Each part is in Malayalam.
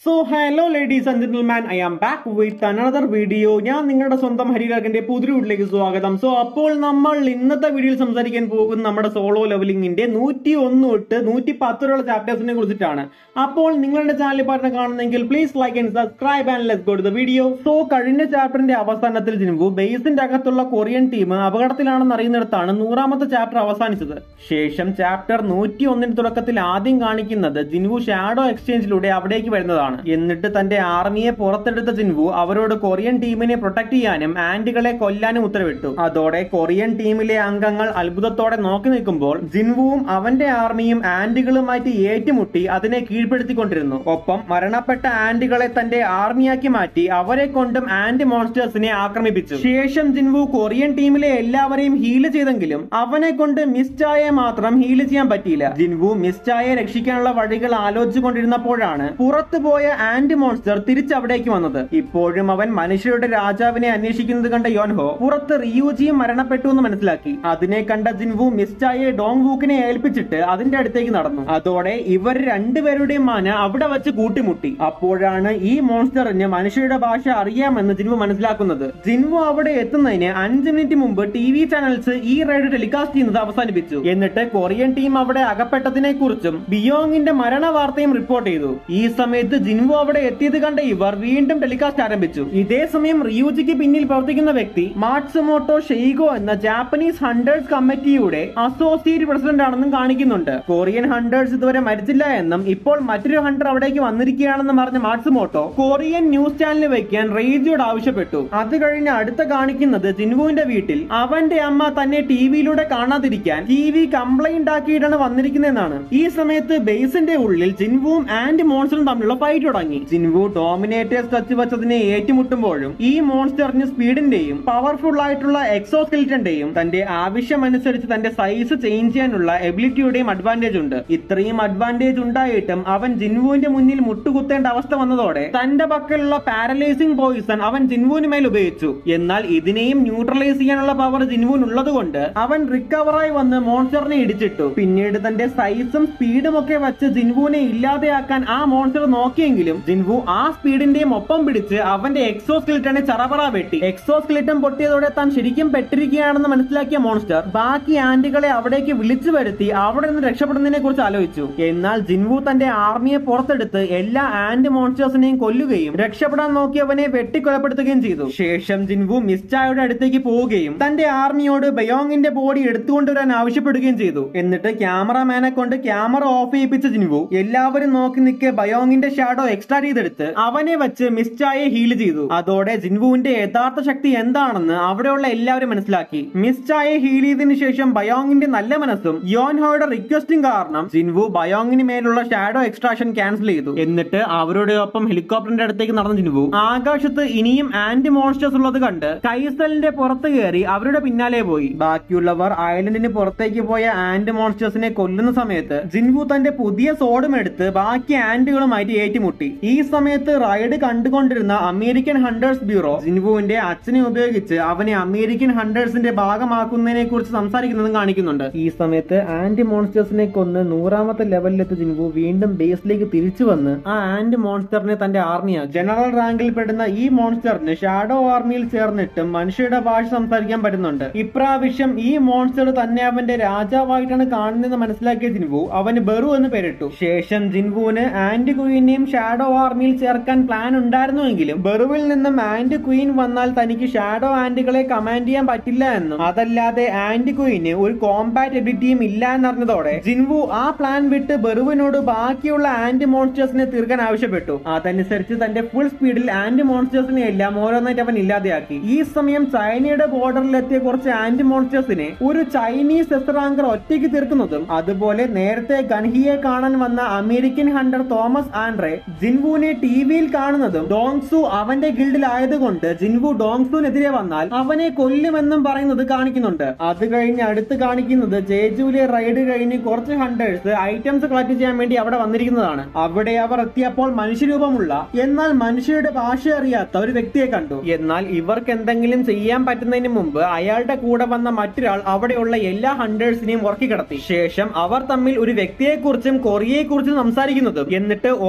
so hello ladies and gentleman I am back with another video ഞാൻ നിങ്ങളുടെ സ്വന്തം ഹരികാരന്റെ പുതിയ വീട്ടിലേക്ക് സ്വാഗതം സോ അപ്പോൾ നമ്മൾ ഇന്നത്തെ വീഡിയോയിൽ സംസാരിക്കാൻ പോകുന്ന നമ്മുടെ സോളോ ലെവലിംഗിന്റെ നൂറ്റി ഒന്ന് തൊട്ട് നൂറ്റി പത്ത് വരെയുള്ള ചാപ്റ്റേഴ്സിനെ കുറിച്ചിട്ടാണ് അപ്പോൾ നിങ്ങളുടെ ചാനൽ പറഞ്ഞ കാണുന്നെങ്കിൽ please like and subscribe and let go to the video so കഴിഞ്ഞ ചാപ്റ്ററിന്റെ അവസാനത്തിൽ ജിൻവു ബേസിന്റെ അകത്തുള്ള കൊറിയൻ ടീം അപകടത്തിലാണെന്ന് അറിയുന്നിടത്താണ് നൂറാമത്തെ ചാപ്റ്റർ അവസാനിച്ചത് ശേഷം ചാപ്റ്റർ നൂറ്റി ഒന്നിന് തുടക്കത്തിൽ ആദ്യം കാണിക്കുന്നത് ജിൻവു ഷാഡോ എക്സ്ചേഞ്ചിലൂടെ അവിടേക്ക് വരുന്നതാണ് എന്നിട്ട് തന്റെ ആർമിയെ പുറത്തെടുത്ത ജിൻവു അവരോട് കൊറിയൻ ടീമിനെ പ്രൊട്ടക്ട് ചെയ്യാനും ആന്റികളെ കൊല്ലാനും ഉത്തരവിട്ടു അതോടെ കൊറിയൻ ടീമിലെ അംഗങ്ങൾ അത്ഭുതത്തോടെ നോക്കി നിൽക്കുമ്പോൾ ജിൻവുവും അവന്റെ ആർമിയും ആന്റികളുമായിട്ട് ഏറ്റുമുട്ടി അതിനെ കീഴ്പ്പെടുത്തിക്കൊണ്ടിരുന്നു ഒപ്പം മരണപ്പെട്ട ആന്റികളെ തന്റെ ആർമിയാക്കി മാറ്റി അവരെ കൊണ്ടും ആന്റി മോൺസ്റ്റേഴ്സിനെ ആക്രമിപ്പിച്ചു ശേഷം ജിൻവു കൊറിയൻ ടീമിലെ എല്ലാവരെയും ഹീല് ചെയ്തെങ്കിലും അവനെ കൊണ്ട് മിസ്റ്റായെ മാത്രം ഹീല് ചെയ്യാൻ പറ്റിയില്ല ജിൻവു മിസ്റ്റായെ രക്ഷിക്കാനുള്ള വഴികൾ ആലോചിച്ചുകൊണ്ടിരുന്നപ്പോഴാണ് പുറത്തു പോയ ആന്റി മോൺസ്റ്റർ തിരിച്ചവിടേക്ക് വന്നത് ഇപ്പോഴും അവൻ മനുഷ്യരുടെ രാജാവിനെ അന്വേഷിക്കുന്നത് കണ്ട യോൻഹോ പുറത്ത് റിയൂജിയും മരണപ്പെട്ടു എന്ന് മനസ്സിലാക്കി അതിനെ കണ്ട ജിൻവു മിസ്റ്റായെ ഡോങ് വൂക്കിനെ ഏൽപ്പിച്ചിട്ട് അതിന്റെ അടുത്തേക്ക് നടന്നു അതോടെ ഇവർ രണ്ടുപേരുടെയും മാന അവിടെ വെച്ച് കൂട്ടിമുട്ടി അപ്പോഴാണ് ഈ മോൺസ്റ്ററിന് മനുഷ്യരുടെ ഭാഷ അറിയാമെന്ന് ജിൻവു മനസ്സിലാക്കുന്നത് ജിൻവു അവിടെ എത്തുന്നതിന് അഞ്ച് മിനിറ്റ് മുമ്പ് ടി വി ചാനൽസ് ഈ റൈഡ് ടെലികാസ്റ്റ് ചെയ്യുന്നത് അവസാനിപ്പിച്ചു എന്നിട്ട് കൊറിയൻ ടീം അവിടെ അകപ്പെട്ടതിനെ കുറിച്ചും ബിയോങ്ങിന്റെ മരണ വാർത്തയും റിപ്പോർട്ട് ചെയ്തു ഈ സമയത്ത് ജിൻവു അവിടെ എത്തിയത് കണ്ട ഇവർ വീണ്ടും ടെലികാസ്റ്റ് ആരംഭിച്ചു ഇതേ സമയം റിയൂജിക്ക് പിന്നിൽ പ്രവർത്തിക്കുന്ന വ്യക്തി മാട്സുമോട്ടോ ഷെയ്ഗോ എന്ന ജാപ്പനീസ് ഹണ്ടേഴ്സ് കമ്മിറ്റിയുടെ അസോസിയേറ്റ് പ്രസിഡന്റ് ആണെന്നും കാണിക്കുന്നുണ്ട് കൊറിയൻ ഹണ്ടേഴ്സ് ഇതുവരെ മരിച്ചില്ല എന്നും ഇപ്പോൾ മറ്റൊരു ഹണ്ടർ അവിടേക്ക് വന്നിരിക്കുകയാണെന്നും പറഞ്ഞ മാട്സുമോട്ടോ കൊറിയൻ ന്യൂസ് ചാനൽ വെക്കാൻ റേജിയോട് ആവശ്യപ്പെട്ടു അത് കഴിഞ്ഞ് അടുത്ത കാണിക്കുന്നത് ജിൻവുവിന്റെ വീട്ടിൽ അവന്റെ അമ്മ തന്നെ ടി വിയിലൂടെ കാണാതിരിക്കാൻ ടി വി കംപ്ലൈന്റ് ആക്കിയിട്ടാണ് വന്നിരിക്കുന്നതെന്നാണ് ഈ സമയത്ത് ബേസിന്റെ ഉള്ളിൽ ജിൻവുവും ആൻഡ് മോൺസ്റ്ററും തമ്മിലുള്ള ഫൈറ്റ് തുടങ്ങി ജിൻവു ഡോമിനേറ്റേഴ്സ് ടച്ച് വെച്ചതിനെ ഏറ്റുമുട്ടുമ്പോഴും ഈ മോൺസ്റ്ററിന് സ്പീഡിന്റെയും പവർഫുൾ ആയിട്ടുള്ള എക്സോസ്കെലിറ്റന്റെയും തന്റെ ആവശ്യമനുസരിച്ച് തന്റെ സൈസ് ചേഞ്ച് ചെയ്യാനുള്ള എബിലിറ്റിയുടെയും അഡ്വാൻറ്റേജ് ഉണ്ട് ഇത്രയും അഡ്വാൻറ്റേജ് ഉണ്ടായിട്ടും അവൻ ജിൻവുവിന്റെ മുന്നിൽ മുട്ടുകുത്തേണ്ട അവസ്ഥ വന്നതോടെ തന്റെ പക്കലുള്ള പാരലൈസിംഗ് പോയിസൺ അവൻ ജിൻവുവിന് മേൽ ഉപയോഗിച്ചു എന്നാൽ ഇതിനെയും ന്യൂട്രലൈസ് ചെയ്യാനുള്ള പവർ ജിൻവുവിന് ഉള്ളതുകൊണ്ട് അവൻ റിക്കവറായി വന്ന് മോൺസ്റ്ററിനെ ഇടിച്ചിട്ടു പിന്നീട് തന്റെ സൈസും സ്പീഡും ഒക്കെ വെച്ച് ജിൻവുവിനെ ഇല്ലാതെയാക്കാൻ ആ മോൺസ്റ്റർ നോക്കിയെങ്കിലും ജിൻവു ആ സ്പീഡിന്റെയും ഒപ്പം പിടിച്ച് അവന്റെ എക്സോസ്കെലിറ്റനെ ചറപറ വെട്ടി എക്സോസ്കെലിറ്റൻ പൊട്ടിയതോടെ താൻ ശരിക്കും പെട്ടിരിക്കുകയാണെന്ന് മനസ്സിലാക്കിയ മോൺസ്റ്റർ ബാക്കി ആന്റികളെ അവിടേക്ക് വിളിച്ചു വരുത്തി അവിടെ നിന്ന് രക്ഷപ്പെടുന്നതിനെ കുറിച്ച് ആലോചിച്ചു എന്നാൽ ജിൻവു തന്റെ ആർമിയെ പുറത്തെടുത്ത് എല്ലാ ആന്റ് മോൺസ്റ്റേഴ്സിനെയും കൊല്ലുകയും രക്ഷപ്പെടാൻ നോക്കിയവനെ വെട്ടിക്കൊലപ്പെടുത്തുകയും ചെയ്തു ശേഷം ജിൻവു മിസ്റ്റായുടെ അടുത്തേക്ക് പോവുകയും തന്റെ ആർമിയോട് ബയോങ്ങിന്റെ ബോഡി എടുത്തുകൊണ്ടുവരാൻ ആവശ്യപ്പെടുകയും ചെയ്തു എന്നിട്ട് ക്യാമറമാനെ കൊണ്ട് ക്യാമറ ഓഫ് ചെയ്യിപ്പിച്ച ജിൻവു എല്ലാവരും നോക്കി നിൽക്കെ ബയോങ്ങിന്റെ ഷാഡോ എക്സ്ട്രാ ചെയ്തെടുത്ത് അവനെ വെച്ച് മിസ്റ്റായെ ഹീൽ ചെയ്തു അതോടെ ജിൻവുവിന്റെ യഥാർത്ഥ ശക്തി എന്താണെന്ന് അവിടെയുള്ള എല്ലാവരും മനസ്സിലാക്കി മിസ്റ്റായെ ഹീൽ ചെയ്തതിനു ശേഷം ബയോങ്ങിന്റെ നല്ല മനസ്സും യോൻഹോയുടെ റിക്വസ്റ്റും കാരണം ജിൻവു ബയോങ്ങിന് മേലുള്ള ഷാഡോ എക്സ്ട്രാക്ഷൻ ക്യാൻസൽ ചെയ്തു എന്നിട്ട് അവരുടെ ഒപ്പം ഹെലികോപ്റ്ററിന്റെ അടുത്തേക്ക് നടന്ന ജിൻവു ആകാശത്ത് ഇനിയും ആന്റി മോൺസ്റ്റേഴ്സ് ഉള്ളത് കണ്ട് കൈസലിന്റെ പുറത്ത് കയറി അവരുടെ പിന്നാലെ പോയി ബാക്കിയുള്ളവർ ഐലൻഡിന് പുറത്തേക്ക് പോയ ആന്റ് മോൺസ്റ്റേഴ്സിനെ കൊല്ലുന്ന സമയത്ത് ജിൻവു തന്റെ പുതിയ സോഡും എടുത്ത് ബാക്കി ആന്റുകളുമായിട്ട് ഏറ്റുമുട്ടി ഈ സമയത്ത് റൈഡ് കണ്ടുകൊണ്ടിരുന്ന അമേരിക്കൻ ഹണ്ടേഴ്സ് ബ്യൂറോ ജിൻവുവിന്റെ അച്ഛനെ ഉപയോഗിച്ച് അവനെ അമേരിക്കൻ ഹണ്ടേഴ്സിന്റെ ഭാഗമാക്കുന്നതിനെ കുറിച്ച് സംസാരിക്കുന്നതും കാണിക്കുന്നുണ്ട് ഈ സമയത്ത് ആന്റി മോൺസ്റ്റേഴ്സിനെ കൊന്ന് നൂറാമത്തെ ലെവലിലെത്തി ജിൻവു വീണ്ടും ബേസിലേക്ക് തിരിച്ചു വന്ന് ആ ആന്റ് മോൺസ്റ്ററിനെ തന്റെ ആർമിയാക്കി ജനറൽ റാങ്കിൽ പെടുന്ന ഈ മോൺസ്റ്ററിന് ഷാഡോ ആർമിയിൽ ചേർന്നിട്ടും മനുഷ്യരുടെ ഭാഷ സംസാരിക്കാൻ പറ്റുന്നുണ്ട് ഇപ്രാവശ്യം ഈ മോൺസ്റ്റർ തന്നെ അവന്റെ രാജാവായിട്ടാണ് കാണുന്നതെന്ന് മനസ്സിലാക്കിയ ജിൻവു അവന് ബെറു എന്ന് പേരിട്ടു ശേഷം ജിൻവുവിന് ആന്റി ക്വീനെയും ഷാഡോ ആർമിയിൽ ചേർക്കാൻ പ്ലാൻ ഉണ്ടായിരുന്നുവെങ്കിലും ബെറുവിൽ നിന്നും ആന്റി ക്വീൻ വന്നാൽ തനിക്ക് ഷാഡോ ആന്റികളെ കമാൻഡ് ചെയ്യാൻ പറ്റില്ല എന്നും അതല്ലാതെ ആന്റി ക്വീന് ഒരു കോമ്പാറ്റ് എബിലിറ്റിയും ഇല്ല എന്നറിഞ്ഞതോടെ ജിൻവു ആ പ്ലാൻ വിട്ട് ബെറുവിനോട് ബാക്കിയുള്ള ആന്റി മോൺസ്റ്റേഴ്സിനെ തീർക്കാൻ ആവശ്യപ്പെട്ടു അതനുസരിച്ച് തന്റെ ഫുൾ സ്പീഡിൽ ആന്റി മോൺസ്റ്റേഴ്സിനെ എല്ലാം ഓരോന്നായിട്ട് അവൻ ഇല്ലാതെയാക്കി ഈ സമയം ചൈനയുടെ ബോർഡറിലെത്തിയ കുറച്ച് ആന്റി മോൺസ്റ്റേഴ്സിനെ ഒരു ചൈനീസ് എസ്റാങ്കർ ഒറ്റയ്ക്ക് തീർക്കുന്നതും അതുപോലെ നേരത്തെ ഗൻഹിയെ കാണാൻ വന്ന അമേരിക്കൻ ഹണ്ടർ തോമസ് ആൻഡ്രെ ജിൻവുവിനെ ടി വിയിൽ കാണുന്നതും ഡോങ്സു അവന്റെ ഗിൽഡിലായതുകൊണ്ട് ജിൻവു ഡോങ്സുവിനെതിരെ വന്നാൽ അവനെ കൊല്ലുമെന്നും പറയുന്നത് കാണിക്കുന്നുണ്ട് അത് കഴിഞ്ഞ് അടുത്ത് കാണിക്കുന്നത് ജേജുവിലെ റൈഡ് കഴിഞ്ഞ് കുറച്ച് ഹണ്ടേഴ്സ് ഐറ്റംസ് കളക്ട് ചെയ്യാൻ വേണ്ടി അവിടെ വന്നിരിക്കുന്നതാണ് അവിടെ അവർ എത്തിയപ്പോൾ മനുഷ്യരൂപമുള്ള എന്നാൽ മനുഷ്യരുടെ ഭാഷ അറിയാത്ത ഒരു വ്യക്തിയെ കണ്ടു എന്നാൽ ഇവർക്ക് എന്തെങ്കിലും ചെയ്യാൻ പറ്റുന്നതിന് മുമ്പ് അയാളുടെ കൂടെ വന്ന മറ്റൊരാൾ അവിടെയുള്ള എല്ലാ ഹണ്ടേഴ്സിനെയും ഉറക്കി കിടത്തി ശേഷം അവർ തമ്മിൽ ഒരു വ്യക്തിയെക്കുറിച്ചും കൊറിയയെക്കുറിച്ചും സംസാരിക്കുന്നതും എന്നിട്ട് ഒരാൾ മാത്രം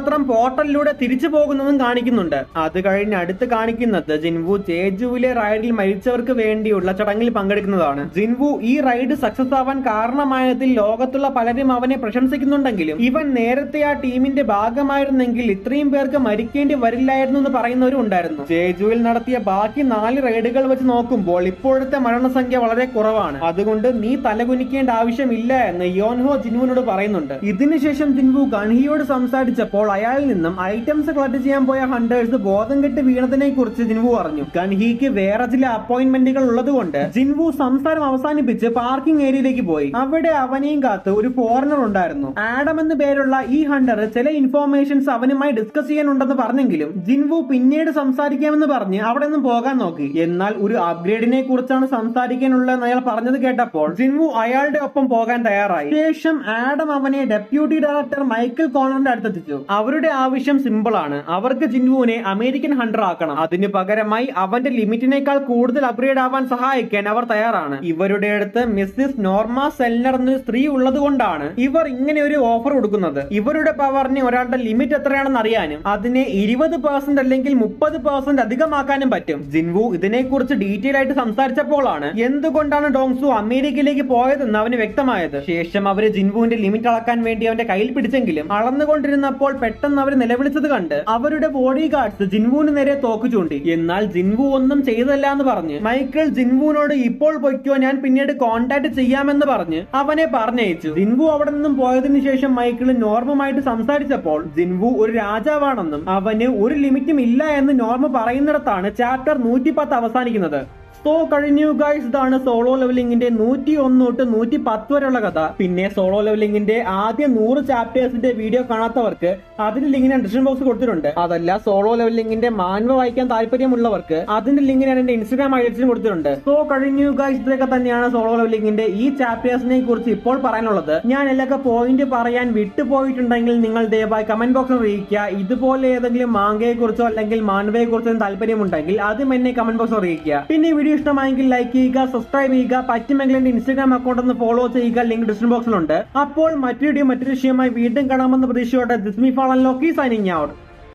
മാത്രം പോർട്ടലിലൂടെ തിരിച്ചു പോകുന്നതും കാണിക്കുന്നുണ്ട് അത് കഴിഞ്ഞ് അടുത്ത് കാണിക്കുന്നത് ജിൻവു ചേജുവിലെ റൈഡിൽ മരിച്ചവർക്ക് വേണ്ടിയുള്ള ചടങ്ങിൽ പങ്കെടുക്കുന്നതാണ് ജിൻവു ഈ റൈഡ് സക്സസ് ആവാൻ കാരണമായതിൽ ലോകത്തുള്ള പലരും അവനെ പ്രശംസിക്കുന്നുണ്ടെങ്കിലും ഇവൻ നേരത്തെ ആ ടീമിന്റെ ഭാഗമായിരുന്നെങ്കിൽ ഇത്രയും പേർക്ക് മരിക്കേണ്ടി വരില്ലായിരുന്നു എന്ന് പറയുന്നവരും ഉണ്ടായിരുന്നു ജേജുവിൽ നടത്തിയ ബാക്കി നാല് റൈഡുകൾ വെച്ച് നോക്കുമ്പോൾ ഇപ്പോഴത്തെ മരണസംഖ്യ വളരെ കുറവാണ് അതുകൊണ്ട് നീ തലകുനിക്കേണ്ട ആവശ്യമില്ല എന്ന് യോൻഹോ ജിൻവുവിനോട് പറയുന്നുണ്ട് ഇതിനുശേഷം ജിൻവു ഗൺഹിയോട് സംസാരിച്ചപ്പോൾ അയാളിൽ നിന്നും ഐറ്റംസ് കളക്ട് ചെയ്യാൻ പോയ ഹണ്ടേഴ്സ് ബോധം കെട്ട് വീണതിനെ കുറിച്ച് ജിൻവു പറഞ്ഞു ഗൺഹിക്ക് വേറെ ചില അപ്പോയിന്റ്മെന്റുകൾ ഉള്ളതുകൊണ്ട് ജിൻവു സംസാരം അവസാനിപ്പിച്ച് പാർക്കിംഗ് ഏരിയയിലേക്ക് പോയി അവിടെ അവനെയും കാത്ത് ഒരു ഫോറിനർ ഉണ്ടായിരുന്നു ആഡം എന്ന് പേരുള്ള ഈ ഹണ്ടർ ചില ഇൻഫോർമേഷൻസ് അവനുമായി ഡിസ്കസ് ചെയ്യാനുണ്ടെന്ന് പറഞ്ഞെങ്കിലും ജിൻവു പിന്നീട് സംസാരിക്കാമെന്ന് പറഞ്ഞ് അവിടെ നിന്നും പോകാൻ നോക്കി എന്നാൽ ഒരു അപ്ഗ്രേഡിനെ കുറിച്ചാണ് സംസാരിക്കാനുള്ളതെന്ന് അയാൾ പറഞ്ഞത് കേട്ടപ്പോൾ ജിൻവു അയാളുടെ ഒപ്പം പോകാൻ തയ്യാറായി ശേഷം ആഡം അവനെ ഡെപ്യൂട്ടി ഡയറക്ടർ മൈക്കിൾ കോണറിന്റെ അടുത്തെത്തിച്ചു അവരുടെ ആവശ്യം സിമ്പിൾ ആണ് അവർക്ക് ജിൻവുവിനെ അമേരിക്കൻ ഹണ്ടർ ആക്കണം അതിന് പകരമായി അവന്റെ ലിമിറ്റിനേക്കാൾ കൂടുതൽ അപ്ഗ്രേഡ് ആവാൻ സഹായിക്കാൻ അവർ തയ്യാറാണ് ഇവരുടെ അടുത്ത് മിസ്സിസ് നോർമ സെല്ലർ എന്നൊരു സ്ത്രീ ഉള്ളത് കൊണ്ടാണ് ഇവർ ഇങ്ങനെ ഒരു ഓഫർ കൊടുക്കുന്നത് ഇവരുടെ പവറിന് ഒരാളുടെ ലിമിറ്റ് എത്രയാണെന്ന് അറിയാനും അതിനെ ഇരുപത് പെർസെന്റ് അല്ലെങ്കിൽ മുപ്പത് പെർസെന്റ് അധികമാക്കാനും പറ്റും ജിൻവു ഇതിനെക്കുറിച്ച് ഡീറ്റെയിൽ ആയിട്ട് സംസാരിച്ചപ്പോഴാണ് എന്തുകൊണ്ടാണ് ഡോങ്സു അമേരിക്കയിലേക്ക് പോയതെന്ന് അവന് വ്യക്തമായത് ശേഷം അവര് ജിൻവുവിന്റെ ലിമിറ്റ് അളക്കാൻ വേണ്ടി അവന്റെ കയ്യിൽ പിടിച്ചെങ്കിലും അളന്നുകൊണ്ടിരുന്നപ്പോൾ പെട്ടെന്ന് അവർ നിലവിളിച്ചത് കണ്ട് അവരുടെ ബോഡി ഗാർഡ്സ് ജിൻവുവിന് നേരെ തോക്ക് ചൂണ്ടി എന്നാൽ ജിൻവു ഒന്നും ചെയ്തല്ല എന്ന് പറഞ്ഞ് മൈക്കിൾ ജിൻവുവിനോട് ഇപ്പോൾ പൊയ്ക്കോ ഞാൻ പിന്നീട് കോണ്ടാക്ട് ചെയ്യാമെന്ന് പറഞ്ഞ് അവനെ പറഞ്ഞയച്ചു ജിൻവു അവിടെ നിന്നും പോയതിനു ശേഷം മൈക്കിൾ നോർമുമായിട്ട് സംസാരിച്ചപ്പോൾ ജിൻവു ഒരു രാജാവാണെന്നും അവന് ഒരു ലിമിറ്റും ഇല്ല എന്ന് നോർമ പറയുന്നിടത്താണ് ചാപ്റ്റർ നൂറ്റി പത്ത് അവസാനിക്കുന്നത് സോ കഴിഞ്ഞു ഗൈസ് ഇതാണ് സോളോ ലെവലിംഗിന്റെ നൂറ്റി ഒന്ന് തൊട്ട് നൂറ്റി പത്ത് വരെയുള്ള കഥ പിന്നെ സോളോ ലെവലിംഗിന്റെ ആദ്യ നൂറ് ചാപ്റ്റേഴ്സിന്റെ വീഡിയോ കാണാത്തവർക്ക് അതിന്റെ ലിങ്ക് ഞാൻ ഡിസ്ക്രിപ്ഷൻ ബോക്സ് കൊടുത്തിട്ടുണ്ട് അതല്ല സോളോ ലെവലിംഗിന്റെ മാനുവ വായിക്കാൻ താല്പര്യമുള്ളവർക്ക് അതിന്റെ ലിങ്ക് ഞാൻ എന്റെ ഇൻസ്റ്റാഗ്രാം ഐഡിയസിൽ കൊടുത്തിട്ടുണ്ട് സോ കഴിഞ്ഞു ഗൈസ് ഇതൊക്കെ തന്നെയാണ് സോളോ ലെവലിംഗിന്റെ ഈ ചാപ്റ്റേഴ്സിനെ കുറിച്ച് ഇപ്പോൾ പറയാനുള്ളത് ഞാൻ എല്ലാക്കെ പോയിന്റ് പറയാൻ വിട്ടുപോയിട്ടുണ്ടെങ്കിൽ നിങ്ങൾ ദയവായി കമന്റ് ബോക്സിൽ അറിയിക്കുക ഇതുപോലെ ഏതെങ്കിലും മാങ്കയെ കുറിച്ചോ അല്ലെങ്കിൽ മാൻവയെ കുറിച്ചോ താല്പര്യമുണ്ടെങ്കിൽ അതും എന്നെ കമന്റ് ബോക്സിൽ അറിയിക്കുക പിന്നെ ഈ വീഡിയോ ഇഷ്ടമായെങ്കിൽ ലൈക്ക് ചെയ്യുക സബ്സ്ക്രൈബ് ചെയ്യുക പറ്റുമെങ്കിൽ എന്റെ ഇൻസ്റ്റാഗ്രാം അക്കൗണ്ട് ഒന്ന് ഫോളോ ചെയ്യുക ലിങ്ക് ഡിസ്ക്രിപ്ഷൻ ബോക്സിലുണ്ട് അപ്പോൾ മറ്റൊരു വീഡിയോ മറ്റൊരു വിഷയമായി വീണ്ടും കാണാമെന്ന പ്രതീക്ഷയോടെ this me fallen Loki signing out